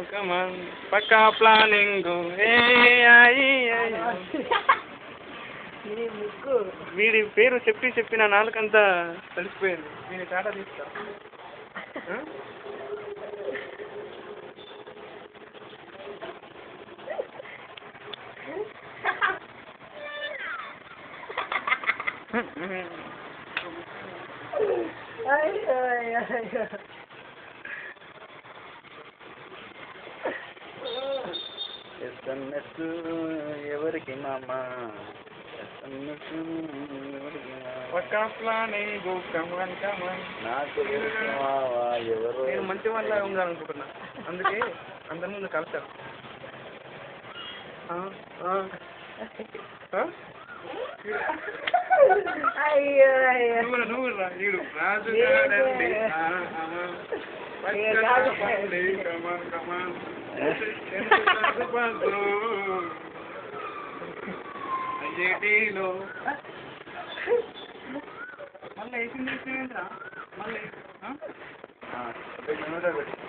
కమాన్ పక్కా ప్లానింగ్ ఏ ఐ, ఐ. నీ ముక్కు వీడి పేరు చెప్పి చెప్పి నా నాలుకంతా తడిసిపోయింది వీని టాటా తీస్తా ఆ? అయ్యో అయ్యో అయ్యో ఎస్ఎంఎస్ ఎవరికి మామ ఎస్ఎంఎస్ ఎవరికి పక్కా ప్లానింగ్ కమాన్ కమాన్ నాకు తెలిసిన మావా ఎవరు నేను మంచి వాళ్ళ ఉండాలనుకుంటున్నా అందుకే అందరి ముందు కలుస్తాను ఆ, ఆ. ఆ? అయ్యో అయ్యో నువ్వు రా, నువ్వు రా, ఈడు రాజుగాడండి ఆ, ఆ. పక్కన పండి, కమాన్ కమాన్ ఎంత రాజుపాత్రు. ఐఐటీలో మళ్ళీ వేసింది వేసింది ఏంట్రా? మళ్ళీ ఆ? ఆ, పెట్టు, నూనె పెట్టు.